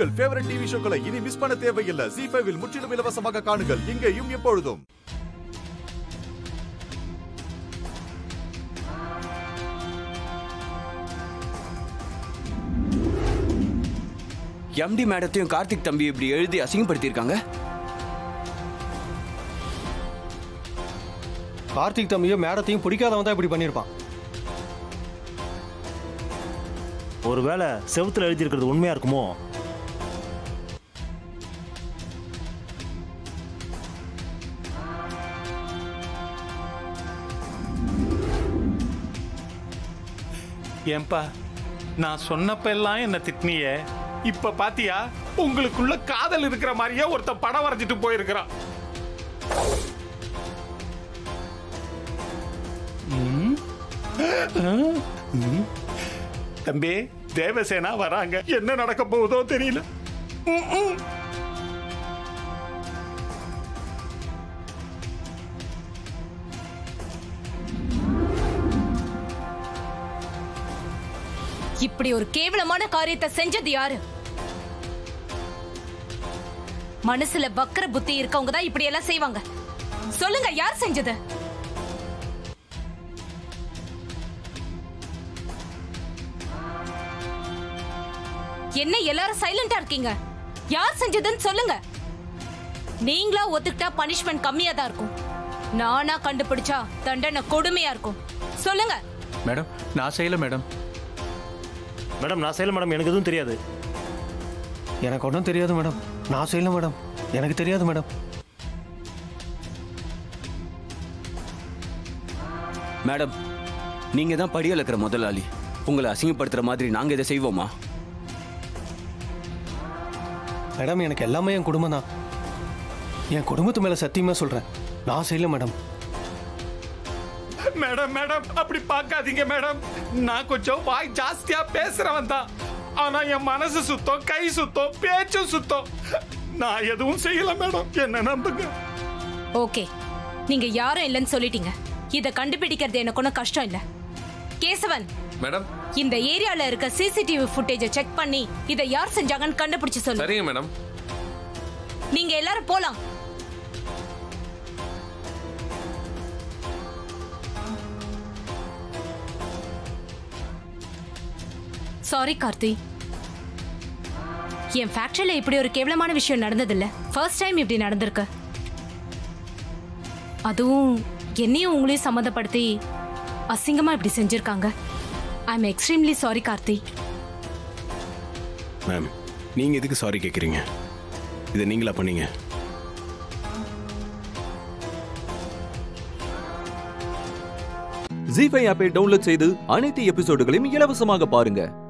உங்கள் favourite TV ஷோக்களை இனி miss பண்ண தேவையில்லை ஜி ஃபைவில் முற்றிலும் இலவசமாக காணுங்கள் இங்கேயும் எப்பொழுதும் எம்டி மேடத்தையும் கார்த்திக் தம்பி இப்படி எழுதி அசிங்கப்படுத்தியிருக்காங்க கார்த்திக் தம்பியும் மேடத்தையும் பிடிக்காதவன் தான் இப்படி பண்ணியிருப்பான் ஒருவேளை செவுத்துல எழுதியிருக்கிறது உண்மையா இருக்குமோ ஏன்பா நான் சொன்னப்பெல்லாம் என்ன திட்டினியே இப்ப பாத்தியா உங்களுக்குள்ள காதல் இருக்கிற மாதிரியே ஒருத்தன் படம் வரைஞ்சிட்டு போயிருக்கிறான் ம்? ம்? தம்பி தேவசேனா வராங்க என்ன நடக்க போகுதோ தெரியல ம், ம். இப்படி ஒரு கேவலமான காரியத்தை செஞ்சது யாரு மனசுல வக்கர புத்தி இருக்கவங்க தான் இப்படி எல்லாம் செய்வாங்க சொல்லுங்க யார் செஞ்சது என்ன எல்லாரும் சைலண்டா இருக்கீங்க யார் செஞ்சதுன்னு சொல்லுங்க நீங்களா ஒத்துக்கிட்டா பனிஷ்மெண்ட் கம்மியா தான் இருக்கும் நானா கண்டுபிடிச்சா தண்டனை கொடுமையா இருக்கும் சொல்லுங்க மேடம் நான் செய்யல மேடம் மேடம் நான் செய்யல மேடம் எனக்கு எதுவும் தெரியாது எனக்கு ஒன்றும் தெரியாது மேடம் நான் செய்யல மேடம் எனக்கு தெரியாது மேடம் மேடம் நீங்க தான் படியில் இருக்கிற முதலாளி உங்களை அசிங்கப்படுத்துற மாதிரி நாங்க இதை செய்வோமா மேடம் எனக்கு எல்லாமே என் குடும்பம் தான் என் குடும்பத்து மேலே சத்தியமாக சொல்கிறேன் நான் செய்யல மேடம் மேடம் மேடம் அப்படி பார்க்காதீங்க மேடம் நான் கொஞ்சம் வாய் ஜாஸ்தியா பேசுறவன் தான் ஆனா என் மனசு சுத்தம் கை சுத்தம் பேச்சும் சுத்தம் நான் எதுவும் செய்யல மேடம் என்ன நம்புங்க ஓகே நீங்க யாரும் இல்லைன்னு சொல்லிட்டீங்க இத கண்டுபிடிக்கிறது எனக்கு ஒன்றும் கஷ்டம் இல்ல கேசவன் மேடம் இந்த ஏரியால இருக்க சிசிடிவி ஃபுட்டேஜை செக் பண்ணி இதை யார் செஞ்சாங்கன்னு கண்டுபிடிச்சு சொல்லு சரிங்க மேடம் நீங்க எல்லாரும் போலாம் சாரி கார்த்தி என் ஃபேக்டரியில இப்படி ஒரு கேவலமான விஷயம் நடந்ததில்ல ஃபர்ஸ்ட் டைம் இப்படி நடந்திருக்கு அதுவும் என்னையும் உங்களையும் சம்மந்தப்படுத்தி அசிங்கமா இப்படி செஞ்சிருக்காங்க I am extremely sorry Karthi ma'am நீங்கள் எதுக்கு சாரி கேட்குறீங்க இதை நீங்களா பண்ணீங்க ஜி ஃபைவ் ஆப்பை டவுன்லோட் செய்து அனைத்து எபிசோடுகளையும் இலவசமாக பாருங்க